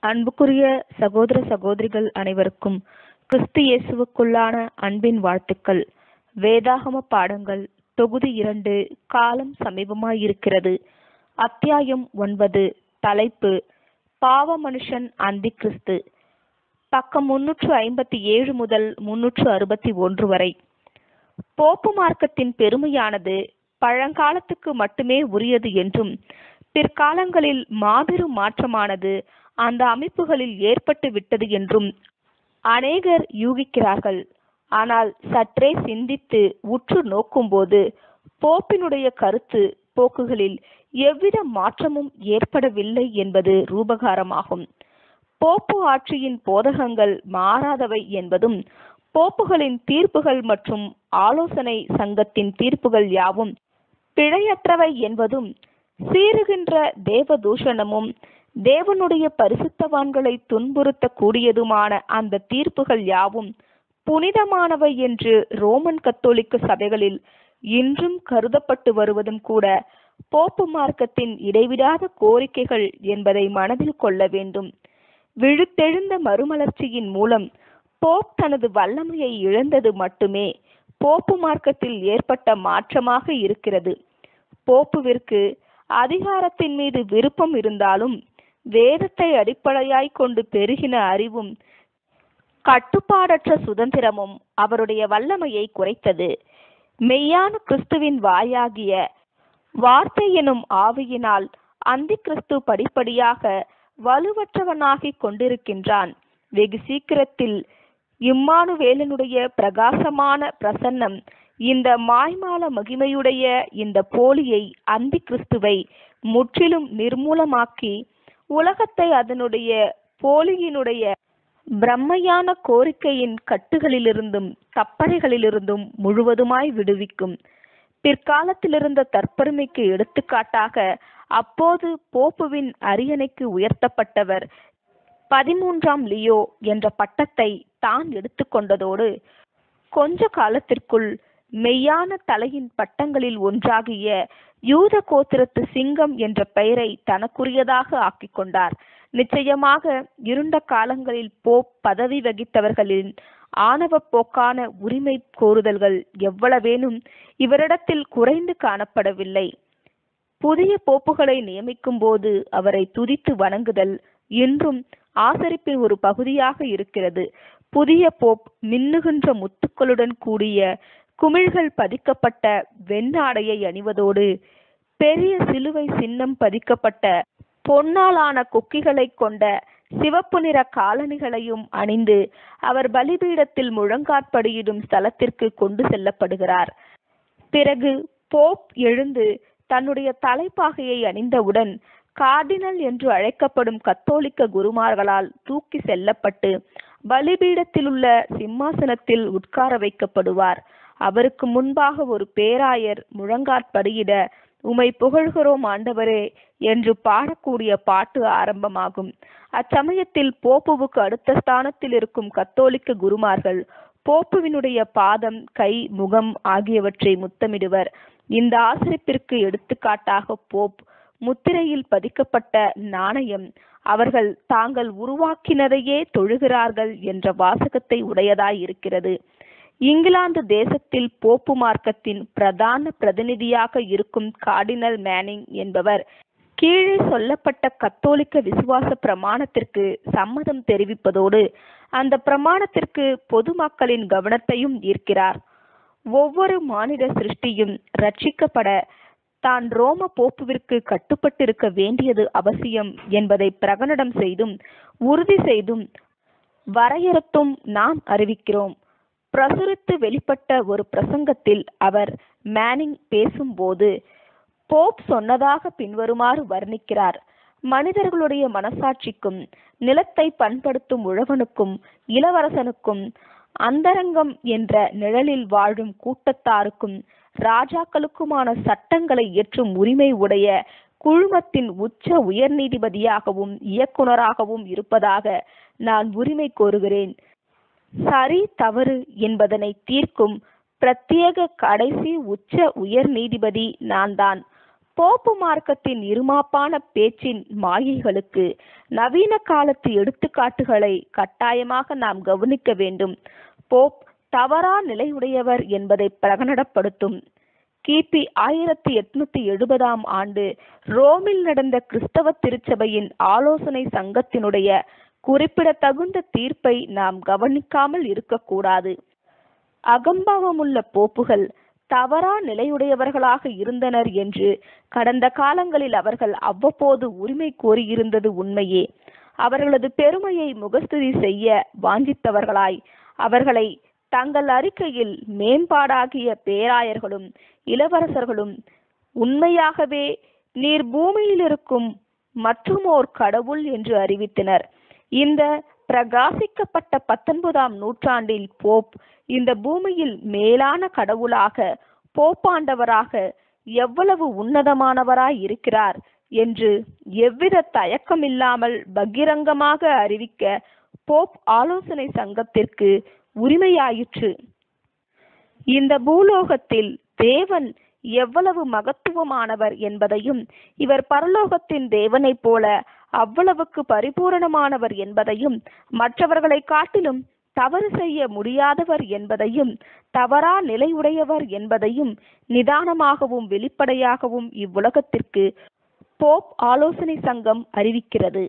அன்புக்குரிய சகோதர சகோதரிகள் அனைவருக்கும் கிறிஸ்து இயேசுவுக்குள்ளான அன்பின் வாழ்த்துக்கள் வேதாகம பாடங்கள் தொகுதி இரண்டு காலம் சமீபமாயிருக்கிறது அத்தியாயம் ஒன்பது தலைப்பு பாவ மனுஷன் அந்தி கிறிஸ்து பக்கம் முன்னூற்று ஐம்பத்தி ஏழு முதல் முன்னூற்று அறுபத்தி ஒன்று வரை போப்பு மார்க்கத்தின் பெருமையானது பழங்காலத்துக்கு மட்டுமே உரியது என்றும் பிற்காலங்களில் மாபெரும் மாற்றமானது அந்த அமைப்புகளில் ஏற்பட்டு விட்டது என்றும் அநேகர் யூகிக்கிறார்கள் ஆனால் சற்றே சிந்தித்து உற்று நோக்கும்போது போப்பினுடைய கருத்து போக்குகளில் எவ்வித மாற்றமும் ஏற்படவில்லை என்பது ரூபகாரமாகும் போப்பு ஆட்சியின் போதகங்கள் மாறாதவை என்பதும் போப்புகளின் தீர்ப்புகள் மற்றும் ஆலோசனை சங்கத்தின் தீர்ப்புகள் யாவும் பிழையற்றவை என்பதும் சீறுகின்ற தேவதூஷணமும் தேவனுடைய பரிசுத்தவான்களை துன்புறுத்த கூடியதுமான அந்த தீர்ப்புகள் யாவும் புனிதமானவை என்று ரோமன் கத்தோலிக்க சபைகளில் இன்றும் கருதப்பட்டு வருவதும் கூட போப்பு மார்க்கத்தின் இடைவிடாத கோரிக்கைகள் என்பதை மனதில் கொள்ள வேண்டும் விழுத்தெழுந்த மறுமலர்ச்சியின் மூலம் போப் தனது வல்லமையை இழந்தது மட்டுமே போப்பு மார்க்கத்தில் ஏற்பட்ட மாற்றமாக இருக்கிறது போப்புவிற்கு அதிகாரத்தின் மீது விருப்பம் இருந்தாலும் வேதத்தை அடிப்படையாய் கொண்டு பெருகின அறிவும் கட்டுப்பாடற்ற சுதந்திரமும் அவருடைய வல்லமையை குறைத்தது மெய்யான கிறிஸ்துவின் வாயாகிய வார்த்தை எனும் ஆவியினால் அந்தி கிறிஸ்து படிப்படியாக வலுவற்றவனாகிக் கொண்டிருக்கின்றான் வெகு சீக்கிரத்தில் இம்மானுவேலனுடைய பிரகாசமான பிரசன்னம் இந்த மாய்மால மகிமையுடைய இந்த போலியை அந்தி கிறிஸ்துவை முற்றிலும் நிர்மூலமாக்கி உலகத்தை அதனுடைய போலியினுடைய பிரம்மையான கோரிக்கையின் கட்டுகளிலிருந்தும் கப்பறைகளிலிருந்தும் முழுவதுமாய் விடுவிக்கும் பிற்காலத்திலிருந்த தற்பெருமைக்கு எடுத்துக்காட்டாக அப்போது போப்புவின் அரியணைக்கு உயர்த்தப்பட்டவர் பதிமூன்றாம் லியோ என்ற பட்டத்தை தான் எடுத்துக்கொண்டதோடு கொஞ்ச காலத்திற்குள் மெய்யான தலையின் பட்டங்களில் ஒன்றாகிய யூத கோத்திரத்து சிங்கம் என்ற பெயரை தனக்குரியதாக ஆக்கிக் கொண்டார் நிச்சயமாக இருண்ட காலங்களில் போப் பதவி வகித்தவர்களின் ஆணவ போக்கான உரிமை கோருதல்கள் எவ்வளவேனும் இவரிடத்தில் குறைந்து காணப்படவில்லை புதிய போப்புகளை நியமிக்கும் போது அவரை துதித்து வணங்குதல் இன்றும் ஆசரிப்பின் ஒரு பகுதியாக இருக்கிறது புதிய போப் மின்னுகின்ற முத்துக்களுடன் கூடிய குமிழ்கள் பதிக்கப்பட்ட வெண்ணாடையை அணிவதோடு பெரிய சிலுவை சின்னம் பதிக்கப்பட்ட பொன்னாலான கொக்கிகளை கொண்ட சிவப்பு நிற காலணிகளையும் அணிந்து அவர் பலிபீடத்தில் முழங்காற்படியிடும் ஸ்தலத்திற்கு கொண்டு செல்லப்படுகிறார் பிறகு போப் எழுந்து தன்னுடைய தலைப்பாகையை அணிந்தவுடன் கார்டினல் என்று அழைக்கப்படும் கத்தோலிக்க குருமார்களால் தூக்கி செல்லப்பட்டு பலிபீடத்திலுள்ள சிம்மாசனத்தில் உட்கார வைக்கப்படுவார் அவருக்கு முன்பாக ஒரு பேராயர் முழங்காற்படியிட உமை புகழ்கிறோம் ஆண்டவரே என்று பாடக்கூடிய பாட்டு ஆரம்பமாகும் அச்சமயத்தில் போப்புவுக்கு அடுத்த ஸ்தானத்தில் இருக்கும் கத்தோலிக்க குருமார்கள் போப்புவினுடைய பாதம் கை முகம் ஆகியவற்றை முத்தமிடுவர் இந்த ஆசிரிப்பிற்கு எடுத்துக்காட்டாக போப் முத்திரையில் பதிக்கப்பட்ட நாணயம் அவர்கள் தாங்கள் உருவாக்கினதையே தொழுகிறார்கள் என்ற வாசகத்தை உடையதாய் இருக்கிறது இங்கிலாந்து தேசத்தில் போப்பு மார்க்கத்தின் பிரதான பிரதிநிதியாக இருக்கும் கார்டினல் மேனிங் என்பவர் கீழே சொல்லப்பட்ட கத்தோலிக்க விசுவாச பிரமாணத்திற்கு சம்மதம் தெரிவிப்பதோடு அந்த பிரமாணத்திற்கு பொதுமக்களின் கவனத்தையும் ஈர்க்கிறார் ஒவ்வொரு மானிட சிருஷ்டியும் ரட்சிக்கப்பட தான் ரோம போப்புவிற்கு கட்டுப்பட்டிருக்க வேண்டியது அவசியம் என்பதை பிரகடனம் செய்தும் உறுதி செய்தும் வரையறுத்தும் நாம் அறிவிக்கிறோம் பிரசுரித்து வெளிப்பட்ட ஒரு பிரசங்கத்தில் அவர் மேனிங் பேசும்போது போப் சொன்னதாக பின்வருமாறு வர்ணிக்கிறார் மனிதர்களுடைய மனசாட்சிக்கும் நிலத்தை பண்படுத்தும் உழவனுக்கும் இளவரசனுக்கும் அந்தரங்கம் என்ற நிழலில் வாழும் கூட்டத்தாருக்கும் ராஜாக்களுக்குமான சட்டங்களை இயற்றும் உரிமை உடைய குழுமத்தின் உச்ச உயர் நீதிபதியாகவும் இயக்குனராகவும் இருப்பதாக நான் உரிமை கோருகிறேன் சரி தவறு என்பதனை தீர்க்கும் பிரத்யேக கடைசி உச்ச உயர் நீதிபதி நான் தான் போப்பு மார்க்கத்தின் இருமாப்பான பேச்சின் மாயைகளுக்கு நவீன காலத்து எடுத்துக்காட்டுகளை கட்டாயமாக நாம் கவனிக்க வேண்டும் போப் தவறா நிலையுடையவர் என்பதை பிரகடனப்படுத்தும் கிபி ஆயிரத்தி எட்நூத்தி எழுபதாம் ஆண்டு ரோமில் நடந்த கிறிஸ்தவ திருச்சபையின் ஆலோசனை சங்கத்தினுடைய குறிப்பிடத்தகுந்த தீர்ப்பை நாம் கவனிக்காமல் இருக்கக்கூடாது அகம்பாவமுள்ள போப்புகள் தவறா நிலையுடையவர்களாக இருந்தனர் என்று கடந்த காலங்களில் அவர்கள் அவ்வப்போது உரிமை கோரியிருந்தது உண்மையே அவர்களது பெருமையை முகஸ்துதி செய்ய வாஞ்சித்தவர்களாய் அவர்களை தங்கள் அறிக்கையில் மேம்பாடாகிய பேராயர்களும் இளவரசர்களும் உண்மையாகவே நீர் பூமியில் இருக்கும் மற்றுமோர் கடவுள் என்று அறிவித்தனர் இந்த பிரகாசிக்கப்பட்ட பத்தொன்பதாம் நூற்றாண்டில் போப் இந்த பூமியில் மேலான கடவுளாக போப்பாண்டவராக எவ்வளவு உன்னதமானவராய் இருக்கிறார் என்று எவ்வித தயக்கமில்லாமல் பகிரங்கமாக அறிவிக்க போப் ஆலோசனை சங்கத்திற்கு உரிமையாயிற்று இந்த பூலோகத்தில் தேவன் எவ்வளவு மகத்துவமானவர் என்பதையும் இவர் பரலோகத்தின் தேவனைப் போல அவ்வளவுக்கு பரிபூரணமானவர் என்பதையும் மற்றவர்களை காட்டிலும் தவறு செய்ய முடியாதவர் என்பதையும் தவறா நிலையுடையவர் என்பதையும் நிதானமாகவும் வெளிப்படையாகவும் இவ்வுலகத்திற்கு போப் ஆலோசனை சங்கம் அறிவிக்கிறது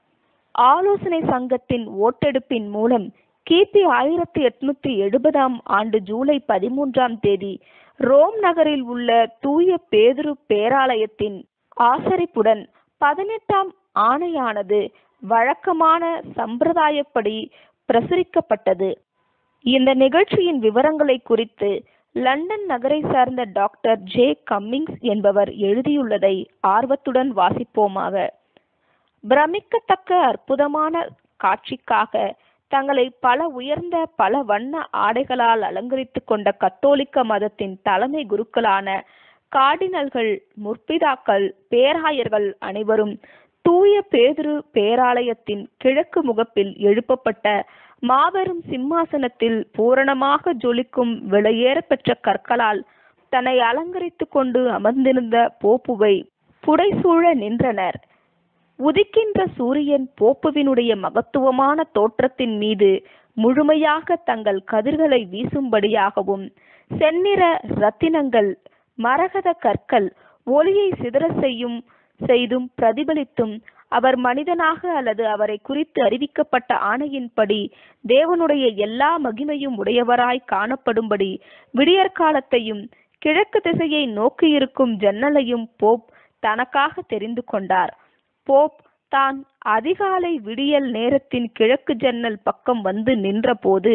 ஆலோசனை சங்கத்தின் ஓட்டெடுப்பின் மூலம் கிபி ஆயிரத்தி எட்நூத்தி எழுபதாம் ஆண்டு ஜூலை பதிமூன்றாம் தேதி ரோம் நகரில் உள்ள தூய பேதுரு பேராலயத்தின் ஆசரிப்புடன் பதினெட்டாம் ஆணையானது வழக்கமான சம்பிரதாயப்படி பிரசுரிக்கப்பட்டது இந்த நிகழ்ச்சியின் விவரங்களை குறித்து லண்டன் நகரை சார்ந்த டாக்டர் ஜே கம்மிங்ஸ் என்பவர் எழுதியுள்ளதை ஆர்வத்துடன் வாசிப்போமாக பிரமிக்கத்தக்க அற்புதமான காட்சிக்காக தங்களை பல உயர்ந்த பல வண்ண ஆடைகளால் அலங்கரித்துக் கொண்ட கத்தோலிக்க மதத்தின் தலைமை குருக்களான கார்டினல்கள் முற்பிதாக்கள் பேராயர்கள் அனைவரும் தூய பேதுரு பேராலயத்தின் கிழக்கு முகப்பில் எழுப்பப்பட்ட மாபெரும் சிம்மாசனத்தில் பூரணமாக ஜொலிக்கும் விலையேற பெற்ற கற்களால் தன்னை அலங்கரித்துக் கொண்டு அமர்ந்திருந்த போப்புவை புடைசூழ நின்றனர் உதிக்கின்ற சூரியன் போப்புவினுடைய மகத்துவமான தோற்றத்தின் மீது முழுமையாக தங்கள் கதிர்களை வீசும்படியாகவும் செந்நிற ரத்தினங்கள் மரகத கற்கள் ஒளியை சிதற செய்யும் செய்தும் பிரதிபலித்தும் அவர் மனிதனாக அல்லது அவரை குறித்து அறிவிக்கப்பட்ட ஆணையின்படி தேவனுடைய எல்லா மகிமையும் உடையவராய் காணப்படும்படி விடியற்காலத்தையும் கிழக்கு திசையை நோக்கியிருக்கும் ஜன்னலையும் போப் தனக்காக தெரிந்து கொண்டார் போப் தான் அதிகாலை விடியல் நேரத்தின் கிழக்கு ஜன்னல் பக்கம் வந்து நின்றபோது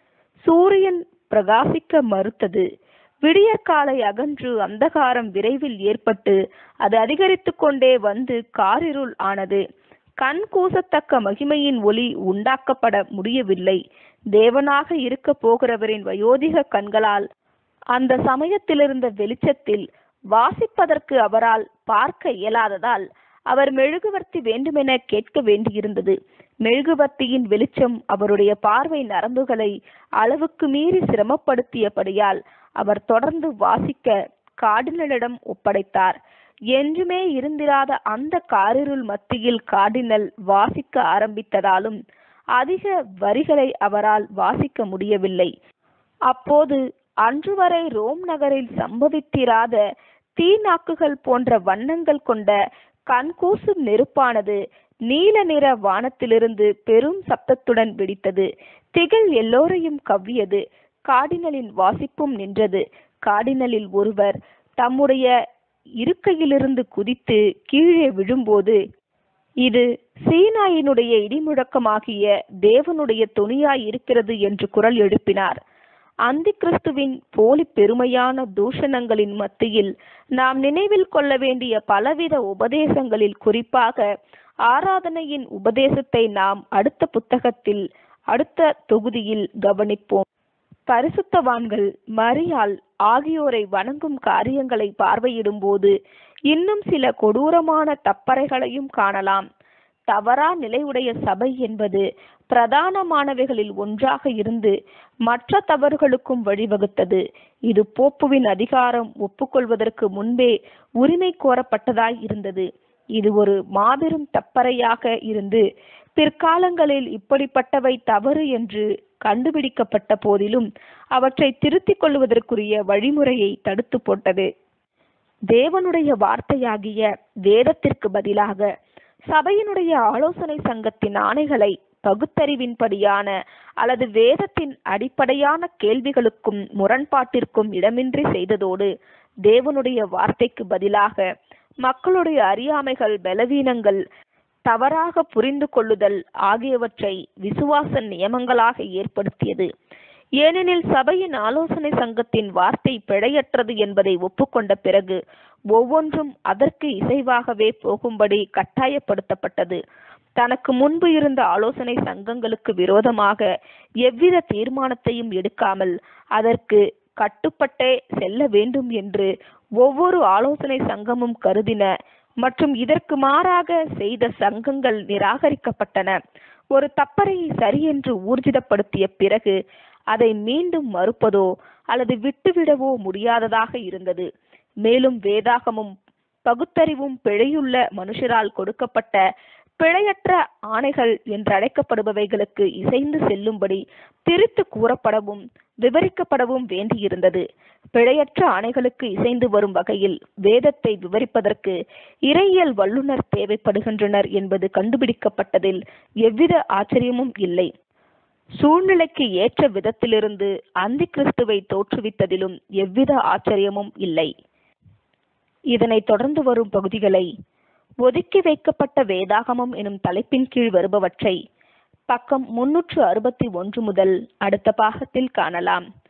சூரியன் பிரகாசிக்க மறுத்தது விடியற்காலை அகன்று அந்தகாரம் விரைவில் ஏற்பட்டு அது அதிகரித்து கொண்டே வந்து காரிருள் ஆனது கண் கூசத்தக்க மகிமையின் ஒளி உண்டாக்கப்பட முடியவில்லை தேவனாக இருக்க போகிறவரின் வயோதிக கண்களால் அந்த சமயத்திலிருந்த வெளிச்சத்தில் வாசிப்பதற்கு அவரால் பார்க்க இயலாததால் அவர் மெழுகுவர்த்தி வேண்டுமென கேட்க வேண்டியிருந்தது மெழுகுவர்த்தியின் வெளிச்சம் அவருடைய பார்வை நரம்புகளை அளவுக்கு மீறி சிரமப்படுத்தியபடியால் அவர் தொடர்ந்து வாசிக்க கார்டினலிடம் ஒப்படைத்தார் என்றுமே இருந்திராத அந்த காரிருள் மத்தியில் கார்டினல் வாசிக்க ஆரம்பித்ததாலும் அதிக வரிகளை அவரால் வாசிக்க முடியவில்லை அப்போது அன்று வரை ரோம் நகரில் சம்பவித்திராத தீநாக்குகள் போன்ற வண்ணங்கள் கொண்ட கண்கூசும் நெருப்பானது நீல நிற வானத்திலிருந்து பெரும் சப்தத்துடன் வெடித்தது திகில் எல்லோரையும் கவ்வியது கார்டினலின் வாசிப்பும் நின்றது கார்டினலில் ஒருவர் தம்முடைய இருக்கையிலிருந்து குதித்து கீழே விழும்போது இது சீனாயினுடைய இடிமுழக்கமாகிய தேவனுடைய துணியாய் இருக்கிறது என்று குரல் எழுப்பினார் அந்தி கிறிஸ்துவின் போலி பெருமையான தூஷணங்களின் மத்தியில் நாம் நினைவில் கொள்ள வேண்டிய பலவித உபதேசங்களில் குறிப்பாக ஆராதனையின் உபதேசத்தை நாம் அடுத்த புத்தகத்தில் அடுத்த தொகுதியில் கவனிப்போம் பரிசுத்தவான்கள் மரியாள் ஆகியோரை வணங்கும் காரியங்களை பார்வையிடும்போது இன்னும் சில கொடூரமான தப்பறைகளையும் காணலாம் தவறா நிலையுடைய சபை என்பது பிரதானமானவைகளில் ஒன்றாக இருந்து மற்ற தவறுகளுக்கும் வழிவகுத்தது இது போப்புவின் அதிகாரம் ஒப்புக்கொள்வதற்கு முன்பே உரிமை கோரப்பட்டதாய் இருந்தது இது ஒரு மாபெரும் தப்பறையாக இருந்து பிற்காலங்களில் இப்படிப்பட்டவை தவறு என்று கண்டுபிடிக்கப்பட்ட போதிலும் அவற்றை திருத்திக் கொள்வதற்குரிய வழிமுறையை தடுத்து போட்டது தேவனுடைய வார்த்தையாகிய வேதத்திற்கு பதிலாக சபையினுடைய ஆலோசனை சங்கத்தின் ஆணைகளை பகுத்தறிவின்படியான அல்லது வேதத்தின் அடிப்படையான கேள்விகளுக்கும் முரண்பாட்டிற்கும் இடமின்றி செய்ததோடு தேவனுடைய வார்த்தைக்கு பதிலாக மக்களுடைய அறியாமைகள் பலவீனங்கள் தவறாக புரிந்து கொள்ளுதல் ஆகியவற்றை விசுவாச நியமங்களாக ஏற்படுத்தியது ஏனெனில் சபையின் ஆலோசனை சங்கத்தின் வார்த்தை பிழையற்றது என்பதை ஒப்புக்கொண்ட பிறகு ஒவ்வொன்றும் அதற்கு இசைவாகவே போகும்படி கட்டாயப்படுத்தப்பட்டது தனக்கு முன்பு இருந்த ஆலோசனை சங்கங்களுக்கு விரோதமாக எவ்வித தீர்மானத்தையும் எடுக்காமல் அதற்கு கட்டுப்பட்டே செல்ல வேண்டும் என்று ஒவ்வொரு ஆலோசனை சங்கமும் கருதின மற்றும் இதற்கு மாறாக செய்த சங்கங்கள் நிராகரிக்கப்பட்டன ஒரு தப்பறையை சரி என்று ஊர்ஜிதப்படுத்திய பிறகு அதை மீண்டும் மறுப்பதோ அல்லது விட்டுவிடவோ முடியாததாக இருந்தது மேலும் வேதாகமும் பகுத்தறிவும் பிழையுள்ள மனுஷரால் கொடுக்கப்பட்ட பிழையற்ற ஆணைகள் என்றழைக்கப்படுபவைகளுக்கு இசைந்து செல்லும்படி திரித்து கூறப்படவும் விவரிக்கப்படவும் வேண்டியிருந்தது பிழையற்ற ஆணைகளுக்கு இசைந்து வரும் வகையில் வேதத்தை விவரிப்பதற்கு இறையியல் வல்லுநர் தேவைப்படுகின்றனர் என்பது கண்டுபிடிக்கப்பட்டதில் எவ்வித ஆச்சரியமும் இல்லை சூழ்நிலைக்கு ஏற்ற விதத்திலிருந்து அந்தி கிறிஸ்துவை தோற்றுவித்ததிலும் எவ்வித ஆச்சரியமும் இல்லை இதனைத் தொடர்ந்து வரும் பகுதிகளை ஒதுக்கி வைக்கப்பட்ட வேதாகமம் எனும் தலைப்பின் கீழ் வருபவற்றை பக்கம் முன்னூற்று அறுபத்தி ஒன்று முதல் அடுத்த பாகத்தில் காணலாம்